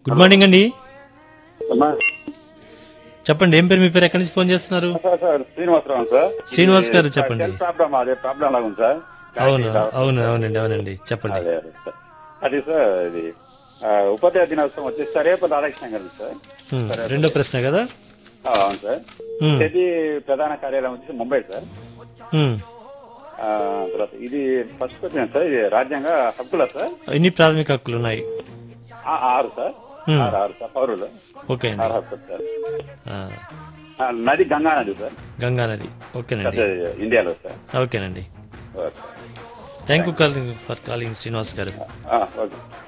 Good morning అండి అమ్మా, చెప్పండి ఏం పేరు మీ పేరు ఎక్కడి నుంచి ఫోన్ చేస్తున్నారు sir sir Srinivasarao sir Srinivas garu ఇది చెప్పండి. సెల్ ప్రాబ్లం అదే ప్రాబ్లం లాగా ఉంది సార్ అవును అవును అవునండి అవునండి చెప్పండి అదే అదే సార్ అది సార్ ఇది ఆ, ఉపాధ్యాయ దినోత్సవం వచ్చేసి సార్ రేపు రాధాకృష్ణ గారు సార్ ఉమ్, రెండో ప్రశ్న కదా ఆ, అవును సార్ ఉమ్, ఇది ప్రధాన కార్యాలయం వచ్చేసి ముంబై సార్ ఉమ్. ఆ, తర్వాత ఇది ఫస్ట్ క్వశ్చన్ సార్ ఇది రాజ్యాంగ హక్కుల సార్ ఎన్ని ప్రాథమిక హక్కులు ఉన్నాయి ఆ, ఆరు సార్ Hmm. ఆరు ఆరు సార్ పౌరులు ఓకే ఆరు అండి హక్కులు సార్ ఆ, ఆ, నది గంగా నది సార్ గంగా నది ఓకేనండి పెద్ద ఇండియాలో సార్ ఓకేనండి okay thank you calling for calling Srinivas garu ఆ, ఓకే